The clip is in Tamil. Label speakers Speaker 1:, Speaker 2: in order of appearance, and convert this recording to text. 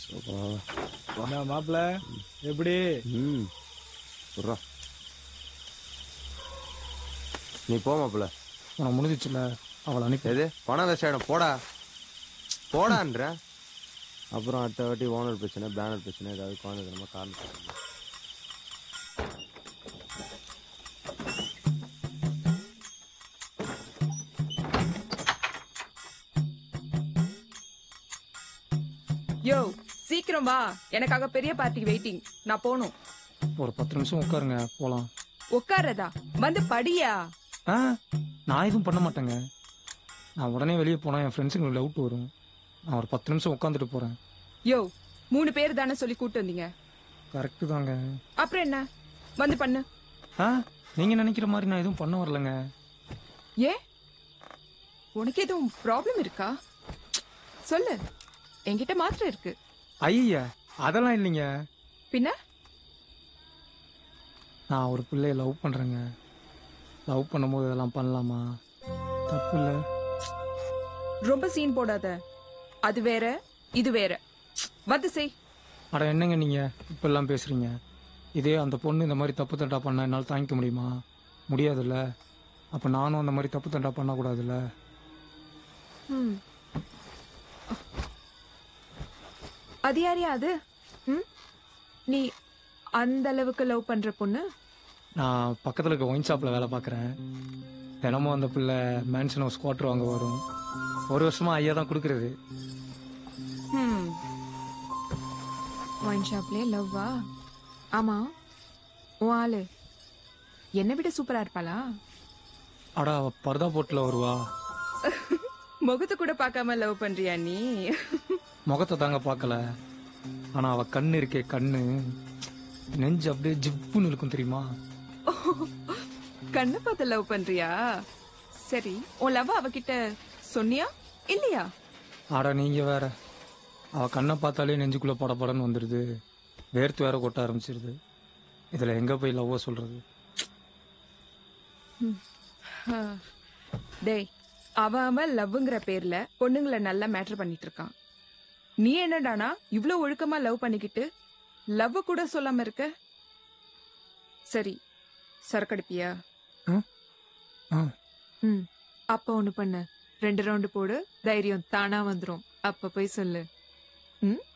Speaker 1: என்ன மாப்பிள எப்படி
Speaker 2: ம் சொல்றா நீ போ மாப்பிள்ள
Speaker 3: உனக்கு முடிஞ்சிச்சுல அவளை அனுப்பி
Speaker 2: எது பணம் வேஸ்ட் ஆயிடும் போடா போடான்ற அப்புறம் அடுத்த வாட்டி ஓனர் பிரச்சனை பேனர் பிரச்சனை ஏதாவது குழந்தை நம்ம காரணம் சொல்லணும்.
Speaker 4: யோ சீக்கிரம் வா எனக்காக பெரிய பார்ட்டிக்கு வெயிட்டிங் நான் போகணும்
Speaker 3: ஒரு பத்து நிமிஷம் உட்காருங்க போலாம்
Speaker 4: உட்காரதா வந்து படியா
Speaker 3: ஆ நான் எதுவும் பண்ண மாட்டேங்க நான் உடனே வெளியே போனால் என் ஃப்ரெண்ட்ஸுங்களுக்கு டவுட் வரும் நான் ஒரு பத்து நிமிஷம் உட்காந்துட்டு போகிறேன்
Speaker 4: யோ மூணு பேர் தானே சொல்லி கூட்டு வந்தீங்க
Speaker 3: கரெக்டு தாங்க
Speaker 4: அப்புறம் என்ன வந்து பண்ணு
Speaker 3: ஆ நீங்கள் நினைக்கிற மாதிரி நான் எதுவும் பண்ண வரலங்க
Speaker 4: ஏ உனக்கு எதுவும் ப்ராப்ளம் இருக்கா சொல்லு என்கிட்ட மாத்திரம் இருக்கு
Speaker 3: ஐயா அதெல்லாம் இல்லைங்க
Speaker 4: பின்ன
Speaker 3: நான் ஒரு பிள்ளைய லவ் பண்ணுறேங்க லவ் பண்ணும்போது இதெல்லாம் பண்ணலாமா தப்பு இல்லை
Speaker 4: ரொம்ப சீன் போடாத அது வேற இது வேற வந்து செய்
Speaker 3: அட என்னங்க நீங்கள் இப்பெல்லாம் பேசுகிறீங்க இதே அந்த பொண்ணு இந்த மாதிரி தப்பு தண்டா பண்ண என்னால் தாங்கிக்க முடியுமா முடியாதுல்ல அப்போ நானும் அந்த மாதிரி தப்பு தண்டா பண்ணக்கூடாதுல்ல
Speaker 4: ம். அது யாரையா அது ம்? நீ அந்த அளவுக்கு லவ் பண்ற பொண்ணு
Speaker 3: நான் பக்கத்தில் இருக்க ஒயின் ஷாப்பில் வேலை பார்க்குறேன் தினமும் அந்த பிள்ளை மேன்ஷன் ஹவுஸ் குவார்டர் வாங்க வரும் ஒரு வருஷமா ஐயா தான் கொடுக்குறது
Speaker 4: ம் ஒயின் ஷாப்லயே லவ்வா ஆமா உன் ஆளு என்னை விட சூப்பரா இருப்பாளா
Speaker 3: அடா அவ பர்தா போட்டில் வருவா
Speaker 4: முகத்தை கூட பார்க்காம லவ் பண்றியா நீ
Speaker 3: முகத்தை தாங்க பார்க்கல ஆனால் அவ கண்ணு இருக்கே கண்ணு நெஞ்சு அப்படியே ஜிப்புன்னு இருக்கும் தெரியுமா
Speaker 4: கண்ணை பார்த்து லவ் பண்றியா சரி உன் லவ் அவகிட்ட சொன்னியா இல்லையா
Speaker 3: அட நீங்கள் வேற அவ கண்ணை பார்த்தாலே நெஞ்சுக்குள்ளே படபடன்னு வந்துடுது வேர்த்து வேற கொட்ட ஆரம்பிச்சிருது இதில் எங்கே போய் லவ்வோ சொல்கிறது
Speaker 4: ஆ. டேய் அவன் அவன் லவ்ங்கிற பேர்ல பொண்ணுங்களை நல்லா மேட்டர் பண்ணிட்டு இருக்கான் நீ என்னடானா இவ்ளோ ஒழுக்கமா லவ் பண்ணிக்கிட்டு லவ் கூட சொல்லாம இருக்க சரி சரக்கடிப்பியா
Speaker 3: ஆ
Speaker 4: ம் அப்ப ஒண்ணு பண்ணு ரெண்டு ரவுண்டு போடு தைரியம் தானா வந்துரும் அப்ப போய் சொல்லு ம்